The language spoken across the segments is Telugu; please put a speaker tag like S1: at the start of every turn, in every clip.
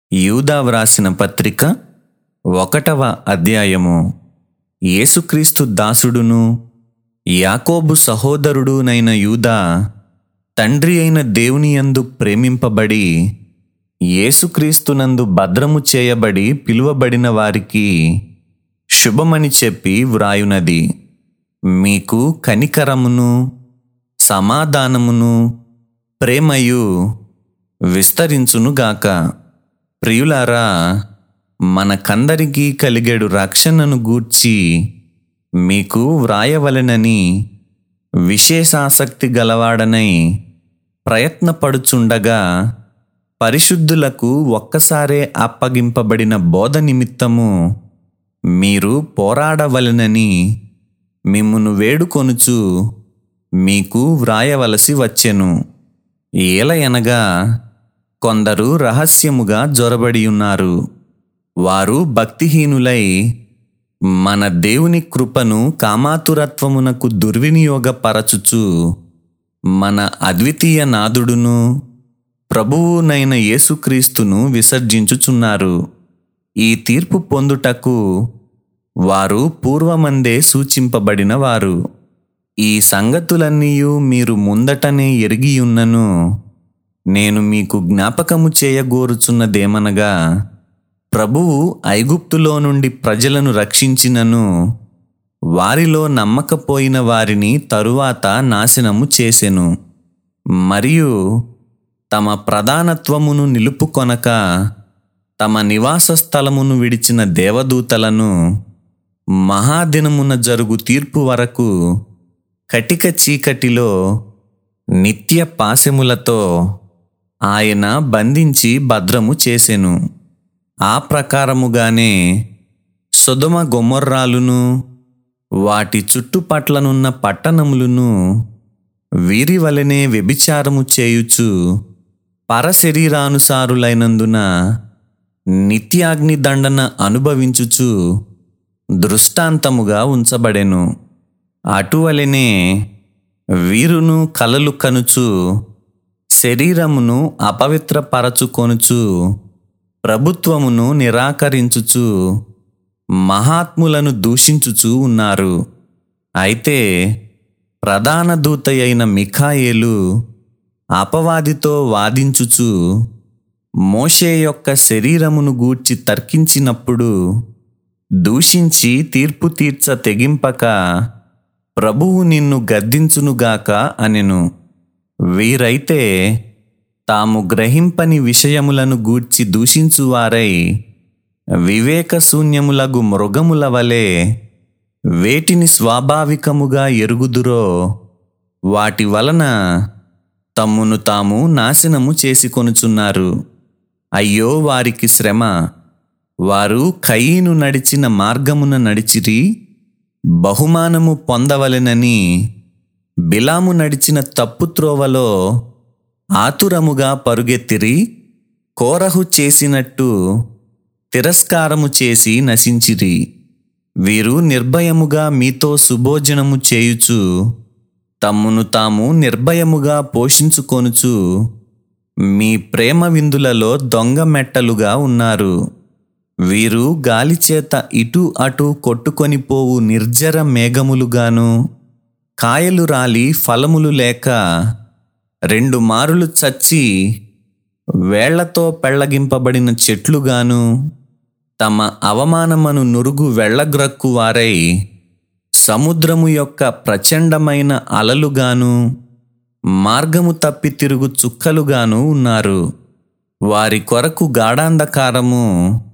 S1: యూదా వ్రాసిన పత్రిక ఒకటవ అధ్యాయము యేసుక్రీస్తు దాసుడును యాకోబు సహోదరుడునైన యూదా తండ్రి అయిన దేవుని యందు ప్రేమింపబడి యేసుక్రీస్తునందు భద్రము చేయబడి పిలువబడిన వారికి శుభమని చెప్పి వ్రాయునది మీకు కనికరమును సమాధానమును ప్రేమయు విస్తరించునుగాక ప్రియులారా మనకందరికీ కలిగేడు రక్షణను గూర్చి మీకు వ్రాయవలెనని విశేషాసక్తి గలవాడనై ప్రయత్నపడుచుండగా పరిశుద్ధులకు ఒక్కసారే అప్పగింపబడిన బోధ నిమిత్తము మీరు పోరాడవలెనని మిమ్మును వేడుకొనుచు మీకు వ్రాయవలసి వచ్చెను ఏలయనగా కొందరు రహస్యముగా జొరబడి ఉన్నారు వారు భక్తిహీనులై మన దేవుని కృపను కామాతురత్వమునకు దుర్వినియోగపరచుచు మన అద్వితీయ నాదుడును ప్రభువునైన యేసుక్రీస్తును విసర్జించుచున్నారు ఈ తీర్పు పొందుటకు వారు పూర్వమందే సూచింపబడిన వారు ఈ సంగతులన్నీయు మీరు ముందటనే ఎరిగియున్నను నేను మీకు జ్ఞాపకము చేయగోరుచున్నదేమనగా ప్రభువు ఐగుప్తులో నుండి ప్రజలను రక్షించినను వారిలో నమ్మకపోయిన వారిని తరువాత నాశనము చేసెను మరియు తమ ప్రధానత్వమును నిలుపుకొనక తమ నివాస స్థలమును విడిచిన దేవదూతలను మహాదినమున జరుగు తీర్పు వరకు కటిక చీకటిలో నిత్య పాశములతో ఆయన బంధించి భద్రము చేసెను ఆ ప్రకారముగానే సుధమ గొమ్మర్రాలును వాటి చుట్టుపట్లనున్న పట్టణములను వీరి వలనే వ్యభిచారము చేయుచు పరశరీరానుసారులైనందున నిత్యాగ్ని దండన అనుభవించుచు దృష్టాంతముగా ఉంచబడెను అటువలనే వీరును కలలు కనుచు శరీరమును అపవిత్రపరచుకొనుచు ప్రభుత్వమును నిరాకరించుచు మహాత్ములను దూషించుచు ఉన్నారు అయితే ప్రధాన దూత అయిన మిఖాయేలు అపవాదితో వాదించుచు మోషే యొక్క శరీరమును గూర్చి తర్కించినప్పుడు దూషించి తీర్పు తీర్చ తెగింపక ప్రభువు నిన్ను గద్దించునుగాక అనెను వీరైతే తాము గ్రహింపని విషయములను గూర్చి దూషించువారై వివేకశూన్యములగు మృగముల వలె వేటిని స్వాభావికముగా ఎరుగుదురో వాటి వలన తమ్మును తాము నాశనము చేసుకొనుచున్నారు అయ్యో వారికి శ్రమ వారు కయీను నడిచిన మార్గమున నడిచిరి బహుమానము పొందవలెనని బిలాము నడిచిన తప్పు త్రోవలో ఆతురముగా పరుగెత్తిరి కోరహు చేసినట్టు తిరస్కారము చేసి నశించిరి వీరు నిర్భయముగా మీతో సుభోజనము చేయుచు తమ్మును తాము నిర్భయముగా పోషించుకొనుచు మీ ప్రేమ విందులలో దొంగ మెట్టలుగా ఉన్నారు వీరు గాలిచేత ఇటు అటు కొట్టుకొని పోవు నిర్జర మేఘములుగాను కాయలు రాలి ఫలములు లేక రెండు మారులు చచ్చి వేళ్లతో పెళ్లగింపబడిన చెట్లుగాను తమ అవమానమను నురుగు వెళ్ళగ్రక్కు వారై సముద్రము యొక్క ప్రచండమైన అలలుగాను మార్గము తప్పి తిరుగు చుక్కలుగాను ఉన్నారు వారి కొరకు గాఢాంధకారము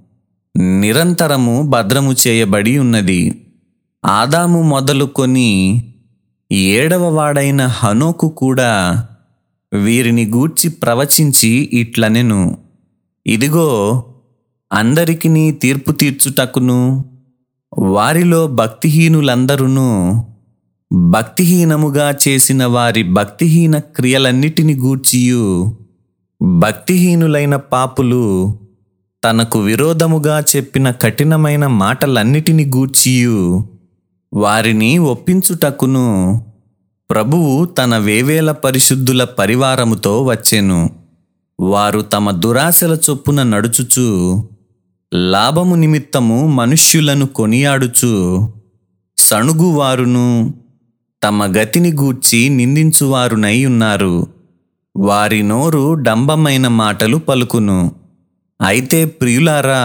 S1: నిరంతరము భద్రము చేయబడి ఉన్నది ఆదాము మొదలుకొని ఏడవ వాడైన హనోకు కూడా వీరిని గూర్చి ప్రవచించి ఇట్లనెను ఇదిగో అందరికినీ తీర్పు తీర్చుటకును వారిలో భక్తిహీనులందరూ భక్తిహీనముగా చేసిన వారి భక్తిహీన క్రియలన్నిటిని గూర్చియు భక్తిహీనులైన పాపులు తనకు విరోధముగా చెప్పిన కఠినమైన మాటలన్నిటిని గూర్చియు వారిని ఒప్పించుటకును ప్రభువు తన వేవేల పరిశుద్ధుల పరివారముతో వచ్చెను వారు తమ దురాశల చొప్పున నడుచుచు లాభము నిమిత్తము మనుష్యులను కొనియాడుచు సణుగువారును తమ గతిని గూర్చి నిందించువారునై ఉన్నారు వారి నోరు డంబమైన మాటలు పలుకును అయితే ప్రియులారా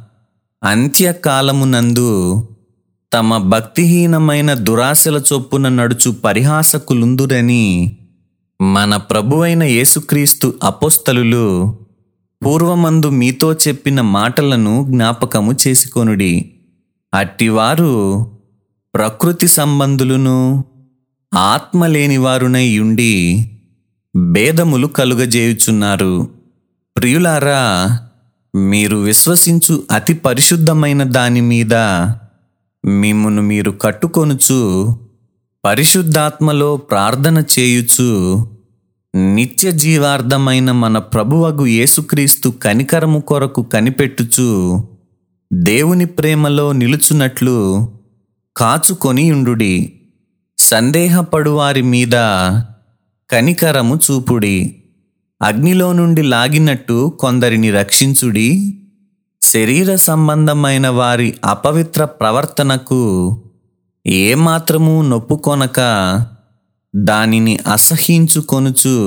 S1: అంత్యకాలమునందు తమ భక్తిహీనమైన దురాశల చొప్పున నడుచు పరిహాసకులుందురని మన ప్రభువైన యేసుక్రీస్తు అపోస్తలులు పూర్వమందు మీతో చెప్పిన మాటలను జ్ఞాపకము చేసుకొనుడి అట్టివారు ప్రకృతి సంబంధులను ఆత్మ లేనివారునై ఉండి భేదములు కలుగజేయుచున్నారు ప్రియులారా మీరు విశ్వసించు అతి పరిశుద్ధమైన దాని మీద మిమ్మును మీరు కట్టుకొనుచు పరిశుద్ధాత్మలో ప్రార్థన చేయుచు నిత్య జీవార్థమైన మన ప్రభువగు యేసుక్రీస్తు కనికరము కొరకు కనిపెట్టుచు దేవుని ప్రేమలో నిలుచున్నట్లు కాచుకొని ఉండుడి సందేహపడు వారి మీద కనికరము చూపుడి అగ్నిలో నుండి లాగినట్టు కొందరిని రక్షించుడి శరీర సంబంధమైన వారి అపవిత్ర ప్రవర్తనకు ఏమాత్రము నొప్పుకొనక దానిని అసహించుకొనుచు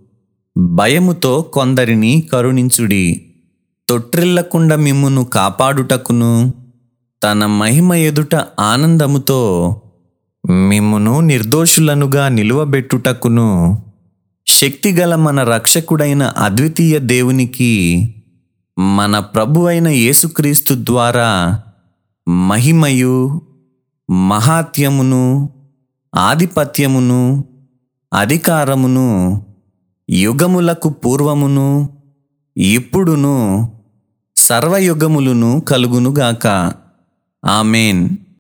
S1: భయముతో కొందరిని కరుణించుడి తొట్టిల్లకుండా మిమ్మును కాపాడుటకును తన మహిమ ఎదుట ఆనందముతో మిమ్మును నిర్దోషులనుగా నిలువబెట్టుటకును శక్తిగల మన రక్షకుడైన అద్వితీయ దేవునికి మన ప్రభు అయిన యేసుక్రీస్తు ద్వారా మహిమయు మహాత్యమును ఆధిపత్యమును అధికారమును యుగములకు పూర్వమును ఇప్పుడును సర్వయుగములను కలుగునుగాక ఆమెన్